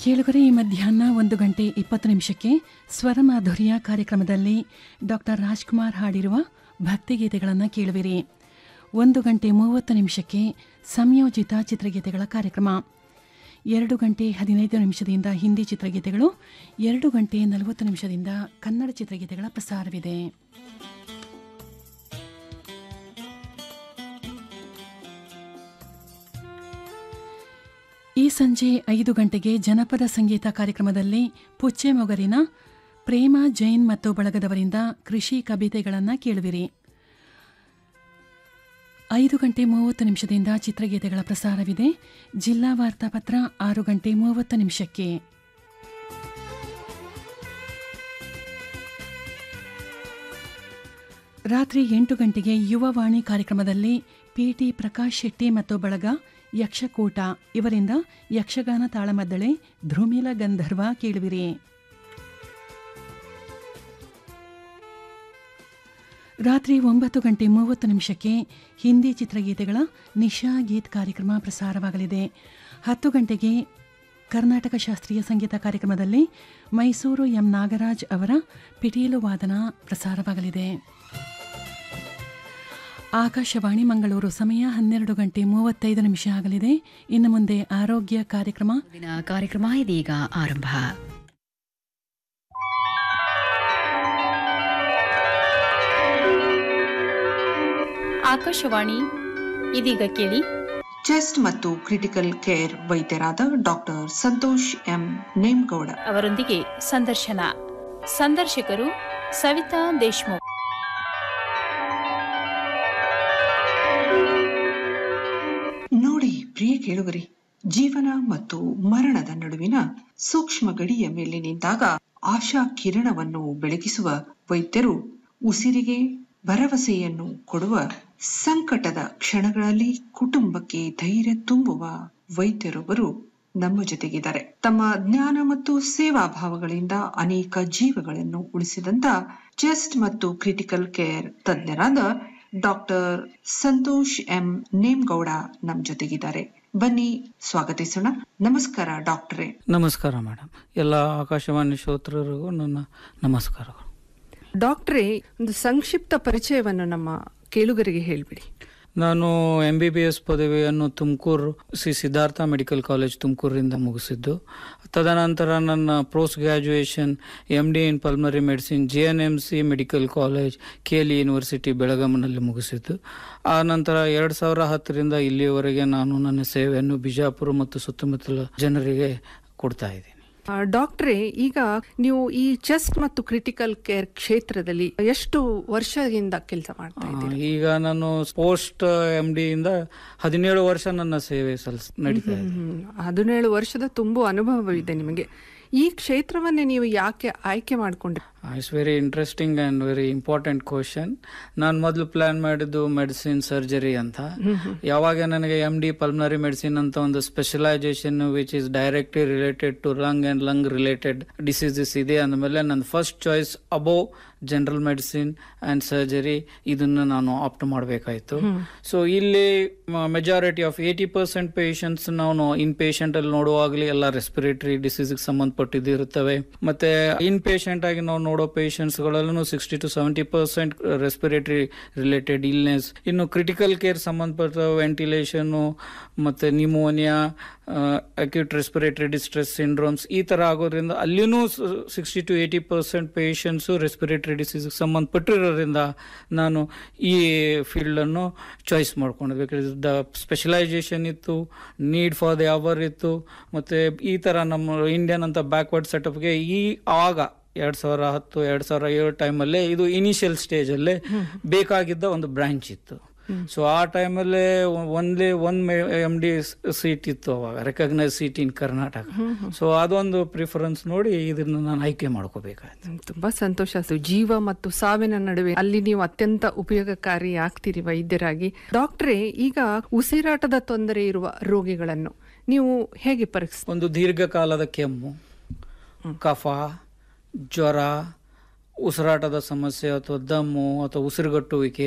ಕೇಳುಗರೆ ಈ ಮಧ್ಯಾಹ್ನ ಒಂದು ಗಂಟೆ ಇಪ್ಪತ್ತು ನಿಮಿಷಕ್ಕೆ ಸ್ವರಮಾಧುರ್ಯ ಕಾರ್ಯಕ್ರಮದಲ್ಲಿ ಡಾಕ್ಟರ್ ರಾಜ್ಕುಮಾರ್ ಹಾಡಿರುವ ಭಕ್ತಿಗೀತೆಗಳನ್ನು ಕೇಳುವಿರಿ ಒಂದು ಗಂಟೆ ಮೂವತ್ತು ನಿಮಿಷಕ್ಕೆ ಸಂಯೋಜಿತ ಚಿತ್ರಗೀತೆಗಳ ಕಾರ್ಯಕ್ರಮ ಎರಡು ಗಂಟೆ ಹದಿನೈದು ನಿಮಿಷದಿಂದ ಹಿಂದಿ ಚಿತ್ರಗೀತೆಗಳು ಎರಡು ಗಂಟೆ ನಲವತ್ತು ನಿಮಿಷದಿಂದ ಕನ್ನಡ ಚಿತ್ರಗೀತೆಗಳ ಪ್ರಸಾರವಿದೆ ಈ ಸಂಜೆ ಐದು ಗಂಟೆಗೆ ಜನಪದ ಸಂಗೀತ ಕಾರ್ಯಕ್ರಮದಲ್ಲಿ ಪುಚ್ಚೆ ಮೊಗರಿನ ಪ್ರೇಮ ಜೈನ್ ಮತ್ತು ಬಳಗದವರಿಂದ ಕೃಷಿ ಕವಿತೆಗಳನ್ನು ಕೇಳುವಿರಿ ಐದು ಗಂಟೆ ಮೂವತ್ತು ನಿಮಿಷದಿಂದ ಚಿತ್ರಗೀತೆಗಳ ಪ್ರಸಾರವಿದೆ ಜಿಲ್ಲಾ ವಾರ್ತಾಪತ್ರ ಆರು ಗಂಟೆ ಮೂವತ್ತು ನಿಮಿಷಕ್ಕೆ ರಾತ್ರಿ ಎಂಟು ಗಂಟೆಗೆ ಯುವವಾಣಿ ಕಾರ್ಯಕ್ರಮದಲ್ಲಿ ಪಿಟಿ ಪ್ರಕಾಶ್ ಶೆಟ್ಟಿ ಮತ್ತು ಬಳಗ ಯಕ್ಷಕೂಟ ಇವರಿಂದ ಯಕ್ಷಗಾನ ತಾಳಮದ್ದಳೆ ಧ್ರುಮಿಲ ಗಂಧರ್ವ ಕೇಳುವಿರಿ ರಾತ್ರಿ ಒಂಬತ್ತು ಗಂಟೆ ಮೂವತ್ತು ನಿಮಿಷಕ್ಕೆ ಹಿಂದಿ ಚಿತ್ರಗೀತೆಗಳ ನಿಶಾ ಗೀತ್ ಕಾರ್ಯಕ್ರಮ ಪ್ರಸಾರವಾಗಲಿದೆ ಹತ್ತು ಗಂಟೆಗೆ ಕರ್ನಾಟಕ ಶಾಸ್ತ್ರೀಯ ಸಂಗೀತ ಕಾರ್ಯಕ್ರಮದಲ್ಲಿ ಮೈಸೂರು ಎಂ ನಾಗರಾಜ್ ಅವರ ಪಿಟೀಲು ವಾದನ ಪ್ರಸಾರವಾಗಲಿದೆ ಆಕಾಶವಾಣಿ ಮಂಗಳೂರು ಸಮಯ ಹನ್ನೆರಡು ಗಂಟೆ ಮೂವತ್ತೈದು ನಿಮಿಷ ಆಗಲಿದೆ ಇನ್ನು ಮುಂದೆ ಆರೋಗ್ಯ ಕಾರ್ಯಕ್ರಮ ದಿನ ಕಾರ್ಯಕ್ರಮ ಇದೀಗ ಆರಂಭ ಆಕಾಶವಾಣಿ ಇದೀಗ ಕೇಳಿ ಚೆಸ್ಟ್ ಮತ್ತು ಕ್ರಿಟಿಕಲ್ ಕೇರ್ ವೈದ್ಯರಾದ ಡಾಕ್ಟರ್ ಸಂತೋಷ್ ಎಂ ನೇಮ್ಗೌಡ ಅವರೊಂದಿಗೆ ಸಂದರ್ಶನ ಸಂದರ್ಶಕರು ಸವಿತಾ ದೇಶ್ಮುಖ್ ನೋಡಿ ಪ್ರಿಯ ಕೇಳುಗರಿ ಜೀವನ ಮತ್ತು ಮರಣದ ನಡುವಿನ ಸೂಕ್ಷ್ಮ ಗಡಿಯ ಮೇಲೆ ನಿಂತಾಗ ಆಶಾ ಕಿರಣವನ್ನು ಬೆಳಗಿಸುವ ವೈದ್ಯರು ಉಸಿರಿಗೆ ಭರವಸೆಯನ್ನು ಕೊಡುವ ಸಂಕಟದ ಕ್ಷಣಗಳಲ್ಲಿ ಕುಟುಂಬಕ್ಕೆ ಧೈರ್ಯ ತುಂಬುವ ವೈದ್ಯರೊಬ್ಬರು ನಮ್ಮ ಜೊತೆಗಿದ್ದಾರೆ ತಮ್ಮ ಜ್ಞಾನ ಮತ್ತು ಸೇವಾ ಭಾವಗಳಿಂದ ಅನೇಕ ಜೀವಗಳನ್ನು ಉಳಿಸಿದಂತ ಚೆಸ್ಟ್ ಮತ್ತು ಕ್ರಿಟಿಕಲ್ ಕೇರ್ ತಜ್ಞರಾದ ಡಾಕ್ಟರ್ ಸಂತೋಷ್ ಎಂ ನೇಮ್ಗೌಡ ನಮ್ ಜೊತೆಗಿದ್ದಾರೆ ಬನ್ನಿ ಸ್ವಾಗತಿಸೋಣ ನಮಸ್ಕಾರ ಡಾಕ್ಟರೇ ನಮಸ್ಕಾರ ಮೇಡಮ್ ಎಲ್ಲ ಆಕಾಶವಾಣಿ ಶ್ರೋತೃರಿಗೂ ನನ್ನ ನಮಸ್ಕಾರಗಳು ಡಾಕ್ಟ್ರೇ ಒಂದು ಸಂಕ್ಷಿಪ್ತ ಪರಿಚಯವನ್ನು ನಮ್ಮ ಕೇಳುಗರಿಗೆ ಹೇಳ್ಬಿಡಿ ನಾನು ಎಂ ಬಿ ಬಿ ಎಸ್ ಪದವಿಯನ್ನು ತುಮಕೂರು ಶ್ರೀ ಸಿದ್ಧಾರ್ಥ ಮೆಡಿಕಲ್ ಕಾಲೇಜ್ ತುಮಕೂರಿಂದ ಮುಗಿಸಿದ್ದು ತದನಂತರ ನನ್ನ post graduation M D in pulmonary medicine J N M C medical college K L university ಬೆಳಗಾಂನಲ್ಲಿ ಮುಗಿಸಿದ್ದು ಆ ನಂತರ ಎರಡು ಸಾವಿರ ಹತ್ತರಿಂದ ಇಲ್ಲಿಯವರೆಗೆ ನಾನು ನನ್ನ ಸೇವೆಯನ್ನು ಬಿಜಾಪುರ ಮತ್ತು ಸುತ್ತಮುತ್ತಲ ಜನರಿಗೆ ಕೊಡ್ತಾ ಇದ್ದೀನಿ ಆ, ಡಾಕ್ಟ್ರೇ ಈಗ ನೀವು ಈ ಚೆಸ್ಟ್ ಮತ್ತು ಕ್ರಿಟಿಕಲ್ ಕೇರ್ ಕ್ಷೇತ್ರದಲ್ಲಿ ಎಷ್ಟು ವರ್ಷದಿಂದ ಕೆಲಸ ಮಾಡ್ತಾ ಆ, ಇದ್ದೀರಿ ಈಗ ನಾನು ಪೋಸ್ಟ್ ಎಂ ಡಿ ಇಂದ ಹದಿನೇಳು ವರ್ಷ ನನ್ನ ಸೇವೆ ಸಲ್ಲಿಸ್ ನಡೀತಾ ಇದೆ ಹ್ಮ್, ಹದಿನೇಳು ವರ್ಷದ ತುಂಬು ಅನುಭವವಿದೆ ನಿಮಗೆ ಈ ಕ್ಷೇತ್ರವನ್ನೇ ನೀವು ಯಾಕೆ ಆಯ್ಕೆ ಮಾಡಿಕೊಂಡ್ರಿ it's very interesting and very important question ನಾನು ಮೊದಲು ಪ್ಲಾನ್ ಮಾಡಿದ್ದು ಮೆಡಿಸಿನ್ ಸರ್ಜರಿ ಅಂತ ಯಾವಾಗ ನನಗೆ ಎಮ್ ಡಿ ಪಲ್ಮನರಿ ಮೆಡಿಸಿನ್ ಅಂತ ಒಂದು specialisation which is directly related to lung and lung related diseases ಇದೆ ಅಂದಮೇಲೆ ನನ್ನ first choice above general medicine and surgery ಇದನ್ನು ನಾನು ಆಪ್ಟ್ ಮಾಡಬೇಕಾಯಿತು ಸೊ ಇಲ್ಲಿ majority of eighty percent patients ನಾವು ಇನ್ ಪೇಷಂಟ್ ಅಲ್ಲಿ ನೋಡುವಾಗಲಿ ಎಲ್ಲ ರೆಸ್ಪಿರೇಟರಿ ಡಿಸೀಸ್ಗೆ ಸಂಬಂಧಪಟ್ಟಿದ್ದು ಇರುತ್ತವೆ ಮತ್ತೆ ಇನ್ ಪೇಷಂಟ್ ಆಗಿ ನಾವು ನೋಡೋ ಪೇಷಂಟ್ಸ್ಗಳಲ್ಲೂ sixty to seventy percent respiratory related illness ಇನ್ನು ಕ್ರಿಟಿಕಲ್ ಕೇರ್ ಸಂಬಂಧಪಟ್ಟ ವೆಂಟಿಲೇಷನ್ನು ಮತ್ತೆ pneumonia acute respiratory distress syndromes ಈ ತರ ಆಗೋದ್ರಿಂದ ಅಲ್ಲಿನೂ sixty to eighty percent patients respiratory ಡಿಸೀಸ್ಗೆ ಸಂಬಂಧಪಟ್ಟಿರೋದ್ರಿಂದ ನಾನು ಈ ಫೀಲ್ಡನ್ನು ಚಾಯ್ಸ್ ಮಾಡ್ಕೊಂಡೆ ಬೇಕಾದ್ರೆ ದ ಸ್ಪೆಷಲೈಸೇಷನ್ ಇತ್ತು ನೀಡ್ ಫಾರ್ ದ ಅವರ್ ಇತ್ತು ಮತ್ತು ಈ ಥರ ನಮ್ಮ ಇಂಡಿಯನ್ ಅಂತ ಬ್ಯಾಕ್ವರ್ಡ್ ಸೆಟಪ್ಗೆ ಈ ಆಗ ಎರಡು ಸಾವಿರ ಹತ್ತು ಎರಡು ಸಾವಿರ ಏಳು ಟೈಮಲ್ಲೇ ಇದು ಇನಿಷಿಯಲ್ ಸ್ಟೇಜಲ್ಲೇ ಬೇಕಾಗಿದ್ದ ಒಂದು ಬ್ರಾಂಚ್ ಇತ್ತು ಸೊ ಆ ಟೈಮಲ್ಲೇ ಒಂದೇ ಒನ್ ಎಮ್ ಡಿ ಸೀಟ್ ಇತ್ತು ಅವಾಗ recognise seat in Karnataka so ಅದೊಂದು ಪ್ರಿಫರೆನ್ಸ್ ನೋಡಿ ಇದನ್ನು ನಾನು ಆಯ್ಕೆ ಮಾಡ್ಕೋಬೇಕಾಯ್ತು ಹ್ಮ್, ತುಂಬಾ ಸಂತೋಷ ಆಯ್ತು ಜೀವ ಮತ್ತು ಸಾವಿನ ನಡುವೆ ಅಲ್ಲಿ ನೀವು ಅತ್ಯಂತ ಉಪಯೋಗಕಾರಿ ಆಗ್ತೀರಿ ವೈದ್ಯರಾಗಿ ಡಾಕ್ಟ್ರೇ ಈಗ ಉಸಿರಾಟದ ತೊಂದರೆ ಇರುವ ರೋಗಿಗಳನ್ನು ನೀವು ಹೇಗೆ ಪರೀಕ್ಷೆ ಒಂದು ದೀರ್ಘಕಾಲದ ಕೆಮ್ಮು ಕಫ ಜ್ವರ ಉಸಿರಾಟದ ಸಮಸ್ಯೆ ಅಥವಾ ದಮ್ಮು ಅಥವಾ ಉಸಿರುಗಟ್ಟುವಿಕೆ